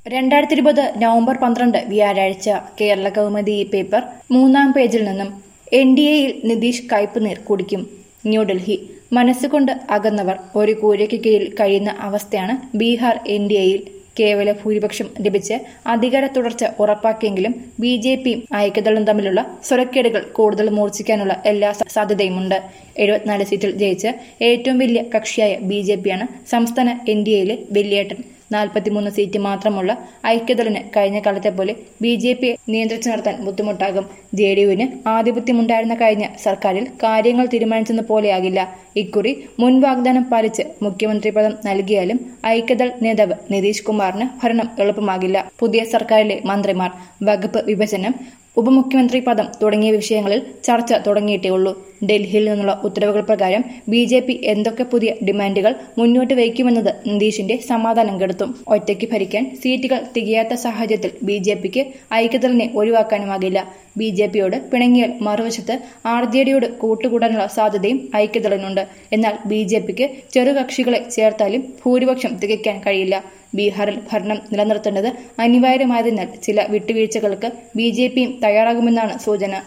രണ്ടായിരത്തി ഇരുപത് നവംബർ പന്ത്രണ്ട് വ്യാഴാഴ്ച കേരള കൗമുദി പേപ്പർ മൂന്നാം പേജിൽ നിന്നും എൻ ഡി എയിൽ നിതീഷ് കയ്പുനീർ കുടിക്കും ന്യൂഡൽഹി മനസ്സുകൊണ്ട് അകന്നവർ ഒരു കൂരയ്ക്ക് കീഴിൽ കഴിയുന്ന അവസ്ഥയാണ് ബീഹാർ എൻ ഡി എയിൽ കേവല ഭൂരിപക്ഷം ലഭിച്ച് അധികാര തുടർച്ച ഉറപ്പാക്കിയെങ്കിലും ബി ജെ പിയും ഐക്യദളും തമ്മിലുള്ള സ്വരക്കേടുകൾ കൂടുതൽ മൂർച്ഛിക്കാനുള്ള എല്ലാ സ- സാധ്യതയുമുണ്ട് എഴുപത്തിനാല് സീറ്റിൽ ജയിച്ച് ഏറ്റവും വലിയ കക്ഷിയായ ബി ജെ പിയാണ് സംസ്ഥാന എൻ ഡി എയിലെ വലിയേട്ടൻ നാൽപ്പത്തിമൂന്ന് സീറ്റ് മാത്രമുള്ള ഐക്യദളിന് കഴിഞ്ഞ കാലത്തെ പോലെ ബി ജെ പിയെ നിയന്ത്രിച്ചു നടത്താൻ ബുദ്ധിമുട്ടാകും ജെ ഡി യുവിന് ആധിപത്യമുണ്ടായിരുന്ന കഴിഞ്ഞ സർക്കാരിൽ കാര്യങ്ങൾ തീരുമാനിച്ചെന്ന പോലെയാകില്ല ഇക്കുറി മുൻ വാഗ്ദാനം പാലിച്ച് മുഖ്യമന്ത്രി പദം നൽകിയാലും ഐക്യദൾ നേതാവ് നിതീഷ് കുമാറിന് ഭരണം എളുപ്പമാകില്ല പുതിയ സർക്കാരിലെ മന്ത്രിമാർ വകുപ്പ് വിഭജനം ഉപമുഖ്യമന്ത്രി പദം തുടങ്ങിയ വിഷയങ്ങളിൽ ചർച്ച തുടങ്ങിയിട്ടേ ഉള്ളൂ ഡൽഹിയിൽ നിന്നുള്ള ഉത്തരവുകൾ പ്രകാരം ബി ജെ പി എന്തൊക്കെ പുതിയ ഡിമാൻഡുകൾ മുന്നോട്ട് വയ്ക്കുമെന്നത് നിതീഷിന്റെ സമാധാനം കെടുത്തും ഒറ്റയ്ക്ക് ഭരിക്കാൻ സീറ്റുകൾ തികയാത്ത സാഹചര്യത്തിൽ ബി ജെ പിക്ക് ഐക്യദളിനെ ഒഴിവാക്കാനുമാകില്ല ബി ജെ പിയോട് പിണങ്ങിയാൽ മറുവശത്ത് ആർ ജെ ഡിയോട് കൂട്ടുകൂടാനുള്ള സാധ്യതയും ഐക്യദളിനുണ്ട് എന്നാൽ ബി ജെ പിക്ക് ചെറുകക്ഷികളെ ചേർത്താലും ഭൂരിപക്ഷം തികയ്ക്കാൻ കഴിയില്ല ബീഹാറിൽ ഭരണം നിലനിർത്തേണ്ടത് അനിവാര്യമായതിനാൽ ചില വിട്ടുവീഴ്ചകൾക്ക് ബി ജെ പിയും തയ്യാറാകുമെന്നാണ് സൂചന